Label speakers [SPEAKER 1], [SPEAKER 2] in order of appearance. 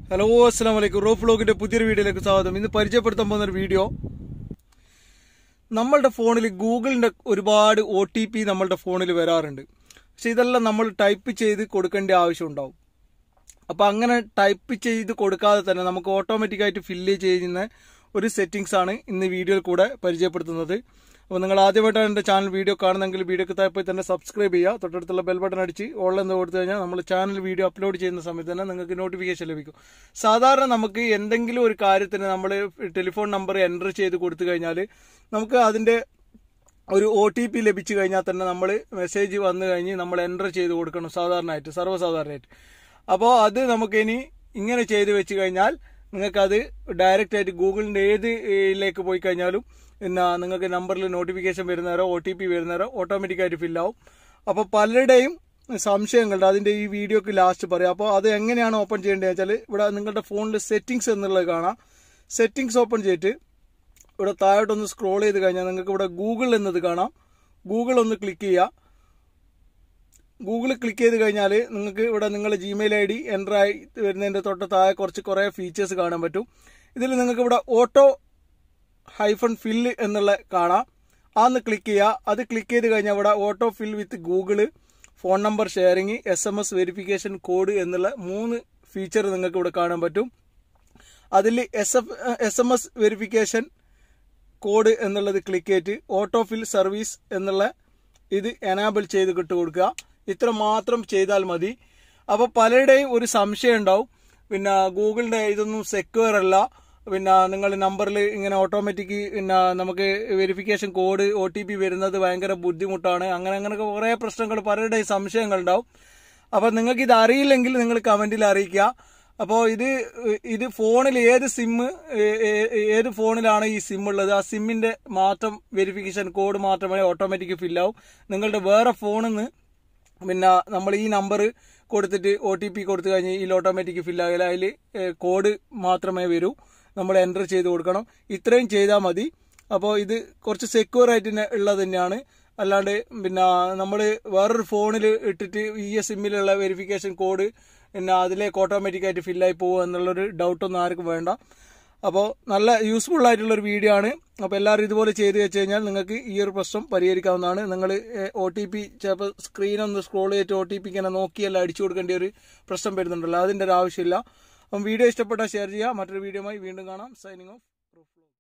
[SPEAKER 1] hello അസ്സാം വലൈക്കും raw ഫ്ലോഗിന്റെ പുതിയൊരു വീഡിയോയിലേക്ക് സ്വാഗതം ഇന്ന് പരിചയപ്പെടുത്താൻ പോകുന്ന ഒരു വീഡിയോ നമ്മളുടെ ഫോണിൽ ഗൂഗിളിന്റെ ഒരുപാട് ഒ ടി പി നമ്മളുടെ ഫോണിൽ വരാറുണ്ട് പക്ഷെ ഇതെല്ലാം നമ്മൾ ടൈപ്പ് ചെയ്ത് കൊടുക്കേണ്ട ആവശ്യം ഉണ്ടാവും അപ്പൊ അങ്ങനെ ടൈപ്പ് ചെയ്ത് കൊടുക്കാതെ തന്നെ നമുക്ക് ഓട്ടോമാറ്റിക്കായിട്ട് ഫില്ല് ചെയ്യുന്ന ഒരു സെറ്റിംഗ്സ് ആണ് ഇന്ന് വീഡിയോയിൽ കൂടെ പരിചയപ്പെടുത്തുന്നത് അപ്പോൾ നിങ്ങൾ ആദ്യമായിട്ടാണ് എൻ്റെ ചാനൽ വീഡിയോ കാണുന്നെങ്കിൽ വീഡിയോക്ക് താഴെ തന്നെ സബ്സ്ക്രൈബ് ചെയ്യുക തൊട്ടടുത്തുള്ള ബെൽ ബട്ടൺ അടിച്ച് ഓൾ എന്ന് കൊടുത്തു കഴിഞ്ഞാൽ നമ്മൾ ചാനൽ വീഡിയോ അപ്ലോഡ് ചെയ്യുന്ന സമയത്ത് തന്നെ നിങ്ങൾക്ക് നോട്ടിഫിക്കേഷൻ ലഭിക്കും സാധാരണ നമുക്ക് എന്തെങ്കിലും ഒരു കാര്യത്തിന് നമ്മൾ ടെലിഫോൺ നമ്പർ എൻ്റർ ചെയ്ത് കൊടുത്തു കഴിഞ്ഞാൽ നമുക്ക് അതിൻ്റെ ഒരു ഒ ടി പി ലഭിച്ചു കഴിഞ്ഞാൽ തന്നെ നമ്മൾ മെസ്സേജ് വന്നു കഴിഞ്ഞ് നമ്മൾ എൻ്റർ ചെയ്ത് കൊടുക്കണം സാധാരണയായിട്ട് സർവ്വസാധാരണയായിട്ട് അപ്പോൾ അത് നമുക്ക് ഇനി ഇങ്ങനെ ചെയ്ത് വെച്ച് കഴിഞ്ഞാൽ നിങ്ങൾക്കത് ഡയറക്റ്റ് ആയിട്ട് ഗൂഗിളിൻ്റെ ഏത് ഇതിലേക്ക് പോയി കഴിഞ്ഞാലും പിന്നെ നിങ്ങൾക്ക് നമ്പറിൽ നോട്ടിഫിക്കേഷൻ വരുന്നവരോ ഒ ടി പി വരുന്നവരോ ഓട്ടോമാറ്റിക്കായിട്ട് ഫില്ലാവും അപ്പോൾ പലരുടെയും സംശയങ്ങളുണ്ട് അതിൻ്റെ ഈ വീഡിയോക്ക് ലാസ്റ്റ് പറയാം അപ്പോൾ അത് എങ്ങനെയാണ് ഓപ്പൺ ചെയ്യേണ്ടത് വെച്ചാൽ ഇവിടെ നിങ്ങളുടെ ഫോണിൽ സെറ്റിങ്സ് എന്നുള്ളത് കാണാം സെറ്റിങ്സ് ഓപ്പൺ ചെയ്തിട്ട് ഇവിടെ താഴോട്ടൊന്ന് സ്ക്രോൾ ചെയ്ത് കഴിഞ്ഞാൽ നിങ്ങൾക്ക് ഇവിടെ ഗൂഗിൾ എന്നത് കാണാം ഗൂഗിൾ ഒന്ന് ക്ലിക്ക് ചെയ്യുക ഗൂഗിൾ ക്ലിക്ക് ചെയ്ത് കഴിഞ്ഞാൽ നിങ്ങൾക്ക് ഇവിടെ നിങ്ങളുടെ ജിമെയിൽ ഐ ഡി എൻ്റർ ആയി വരുന്നതിൻ്റെ തൊട്ട് താഴെ കുറച്ച് കുറേ ഫീച്ചേഴ്സ് കാണാൻ പറ്റും ഇതിൽ നിങ്ങൾക്ക് ഇവിടെ ഓട്ടോ ഹൈഫൺ ഫില്ല് എന്നുള്ള കാണാം ആന്ന് ക്ലിക്ക് ചെയ്യുക അത് ക്ലിക്ക് ചെയ്ത് കഴിഞ്ഞാൽ ഇവിടെ auto fill with Google phone number sharing S M S verification code എന്നുള്ള മൂന്ന് ഫീച്ചർ നിങ്ങൾക്ക് ഇവിടെ കാണാൻ പറ്റും അതിൽ S F S M S verification code എന്നുള്ളത് ക്ലിക്ക് ചെയ്തിട്ട് ഓട്ടോ ഫിൽ സർവീസ് എന്നുള്ള ഇത് എനാബിൾ ചെയ്ത് കിട്ടു കൊടുക്കുക ഇത്ര മാത്രം ചെയ്താൽ മതി അപ്പോൾ പലരുടെയും ഒരു സംശയം ഉണ്ടാവും പിന്നെ ഗൂഗിളിൻ്റെ ഇതൊന്നും സെക്യൂർ അല്ല പിന്നെ നിങ്ങൾ നമ്പറിൽ ഇങ്ങനെ ഓട്ടോമാറ്റിക് പിന്നെ നമുക്ക് verification code O T P വരുന്നത് ഭയങ്കര ബുദ്ധിമുട്ടാണ് അങ്ങനെ അങ്ങനെ കുറേ പ്രശ്നങ്ങൾ പലരുടെയും സംശയങ്ങൾ ഉണ്ടാവും അപ്പോൾ നിങ്ങൾക്ക് ഇത് അറിയില്ലെങ്കിൽ നിങ്ങൾ കമൻറ്റിൽ അറിയിക്കുക അപ്പോൾ ഇത് ഇത് ഫോണിൽ ഏത് സിമ്മ് ഏത് ഫോണിലാണ് ഈ സിം ഉള്ളത് ആ സിമ്മിന്റെ മാറ്റം വെരിഫിക്കേഷൻ കോഡ് മാത്രമേ ഓട്ടോമാറ്റിക് ഫില്ലാവും നിങ്ങളുടെ വേറെ ഫോണിൽ നിന്ന് പിന്നെ നമ്മൾ ഈ നമ്പർ കൊടുത്തിട്ട് ഒ ടി പി കൊടുത്തു കഴിഞ്ഞ് ഇതിൽ ഓട്ടോമാറ്റിക് ഫില്ലാകില്ല അതിൽ കോഡ് മാത്രമേ വരൂ നമ്മൾ എൻ്റർ ചെയ്ത് കൊടുക്കണം ഇത്രയും ചെയ്താൽ മതി അപ്പോൾ ഇത് കുറച്ച് സെക്യൂർ ആയിട്ട് ഉള്ളത് തന്നെയാണ് അല്ലാണ്ട് പിന്നെ നമ്മൾ വേറൊരു ഫോണിൽ ഇട്ടിട്ട് ഈ സിമ്മിലുള്ള വെരിഫിക്കേഷൻ കോഡ് പിന്നെ അതിലേക്ക് ഓട്ടോമാറ്റിക്കായിട്ട് ഫില്ലായി പോകുക എന്നുള്ളൊരു ഡൗട്ടൊന്നും ആർക്കും വേണ്ട അപ്പോൾ നല്ല യൂസ്ഫുൾ ആയിട്ടുള്ളൊരു വീഡിയോ ആണ് അപ്പോൾ എല്ലാവരും ഇതുപോലെ ചെയ്ത് വെച്ച് കഴിഞ്ഞാൽ നിങ്ങൾക്ക് ഈ ഒരു പ്രശ്നം പരിഹരിക്കാവുന്നതാണ് നിങ്ങൾ ഒ ടി പി ചിലപ്പോൾ സ്ക്രീൻ ഒന്ന് സ്ക്രോൾ ചെയ്തിട്ട് ഒ ടി പി ഇങ്ങനെ നോക്കിയല്ല അടിച്ചു കൊടുക്കേണ്ട ഒരു പ്രശ്നം വരുന്നുണ്ടല്ലോ അതിൻ്റെ ഒരു ആവശ്യമില്ല അപ്പം വീഡിയോ ഇഷ്ടപ്പെട്ടാൽ ഷെയർ ചെയ്യുക മറ്റൊരു വീഡിയോയുമായി വീണ്ടും കാണാം സൈനിങ് ഓഫ്